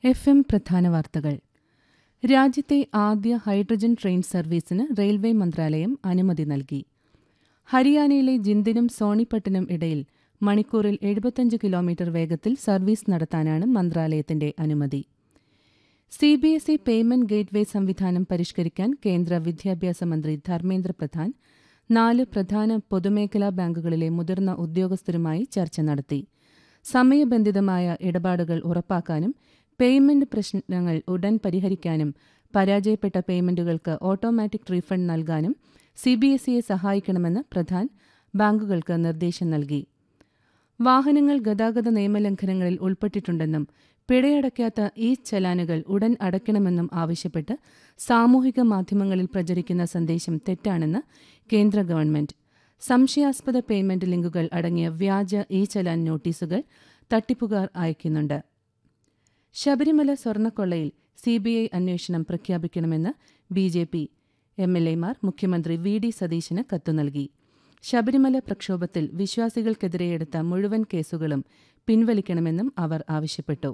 F M പ്രധാന വാർത്തകൾ രാജ്യത്തെ ആദ്യ ഹൈഡ്രജൻ ട്രെയിൻ സർവീസിന് റെയിൽവേ മന്ത്രാലയം അനുമതി നൽകി ഹരിയാനയിലെ ജിന്ദിനും സോണിപ്പട്ടിനും ഇടയിൽ മണിക്കൂറിൽ എഴുപത്തഞ്ച് കിലോമീറ്റർ വേഗത്തിൽ സർവീസ് നടത്താനാണ് മന്ത്രാലയത്തിന്റെ അനുമതി C B S E payment gateway സംവിധാനം പരിഷ്കരിക്കാൻ കേന്ദ്ര വിദ്യാഭ്യാസ മന്ത്രി ധർമ്മേന്ദ്ര പ്രധാൻ നാല് പ്രധാന പൊതുമേഖലാ ബാങ്കുകളിലെ മുതിർന്ന ഉദ്യോഗസ്ഥരുമായി ചർച്ച നടത്തി സമയബന്ധിതമായ ഇടപാടുകൾ ഉറപ്പാക്കാനും പേയ്മെന്റ് പ്രശ്നങ്ങൾ ഉടൻ പരിഹരിക്കാനും പരാജയപ്പെട്ട പേയ്മെന്റുകൾക്ക് ഓട്ടോമാറ്റിക് റീഫണ്ട് നൽകാനും സി ബി എസ് ഇയെ സഹായിക്കണമെന്ന് പ്രധാൻ ബാങ്കുകൾക്ക് നിർദ്ദേശം നൽകി വാഹനങ്ങൾ ഗതാഗത നിയമലംഘനങ്ങളിൽ ഉൾപ്പെട്ടിട്ടുണ്ടെന്നും പിഴയടയ്ക്കാത്ത ഇ ചലാനുകൾ ഉടൻ അടയ്ക്കണമെന്നും ആവശ്യപ്പെട്ട് സാമൂഹിക മാധ്യമങ്ങളിൽ പ്രചരിക്കുന്ന സന്ദേശം തെറ്റാണെന്ന് കേന്ദ്ര ഗവൺമെന്റ് സംശയാസ്പദ പേയ്മെന്റ് ലിങ്കുകൾ അടങ്ങിയ വ്യാജ ഇ ചലാൻ നോട്ടീസുകൾ തട്ടിപ്പുകാർ അയക്കുന്നുണ്ട് ശബരിമല സ്വർണ്ണക്കൊള്ളയിൽ സിബിഐ അന്വേഷണം പ്രഖ്യാപിക്കണമെന്ന് B J P M L എമാർ മുഖ്യമന്ത്രി വി ഡി സതീശന് കത്തു നൽകി ശബരിമല പ്രക്ഷോഭത്തിൽ വിശ്വാസികൾക്കെതിരെ എടുത്ത മുഴുവൻ കേസുകളും പിൻവലിക്കണമെന്നും അവർ ആവശ്യപ്പെട്ടു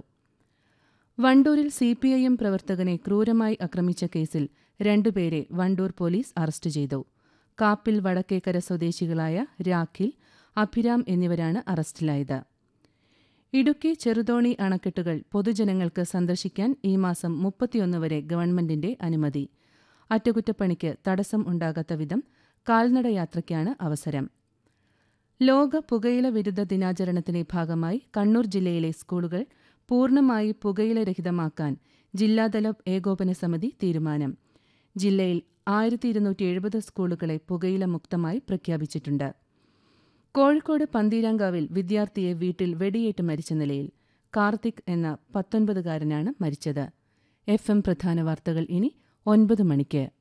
വണ്ടൂരിൽ സിപിഐഎം പ്രവർത്തകനെ ക്രൂരമായി ആക്രമിച്ച കേസിൽ രണ്ടുപേരെ വണ്ടൂർ പോലീസ് അറസ്റ്റ് ചെയ്തു കാപ്പിൽ വടക്കേക്കര സ്വദേശികളായ രാഖിൽ അഭിരാം എന്നിവരാണ് അറസ്റ്റിലായത് ഇടുക്കി ചെറുതോണി അണക്കെട്ടുകൾ പൊതുജനങ്ങൾക്ക് സന്ദർശിക്കാൻ ഈ മാസം മുപ്പത്തിയൊന്ന് വരെ ഗവൺമെന്റിന്റെ അനുമതി അറ്റകുറ്റപ്പണിക്ക് തടസ്സം ഉണ്ടാകാത്ത വിധം കാൽനട യാത്രയ്ക്കാണ് അവസരം ലോക പുകയില വിരുദ്ധ ദിനാചരണത്തിന്റെ ഭാഗമായി കണ്ണൂർ ജില്ലയിലെ സ്കൂളുകൾ പൂർണ്ണമായി പുകയിലരഹിതമാക്കാൻ ജില്ലാതല ഏകോപന സമിതി തീരുമാനം ജില്ലയിൽ ആയിരത്തി ഇരുന്നൂറ്റി എഴുപത് സ്കൂളുകളെ പുകയില മുക്തമായി പ്രഖ്യാപിച്ചിട്ടുണ്ട് കോഴിക്കോട് പന്തീരാങ്കാവിൽ വിദ്യാർത്ഥിയെ വീട്ടിൽ വെടിയേറ്റ് മരിച്ച നിലയിൽ കാർത്തിക് എന്ന പത്തൊൻപതുകാരനാണ് മരിച്ചത് എഫ് എം പ്രധാന വാർത്തകൾ ഇനി ഒൻപത് മണിക്ക്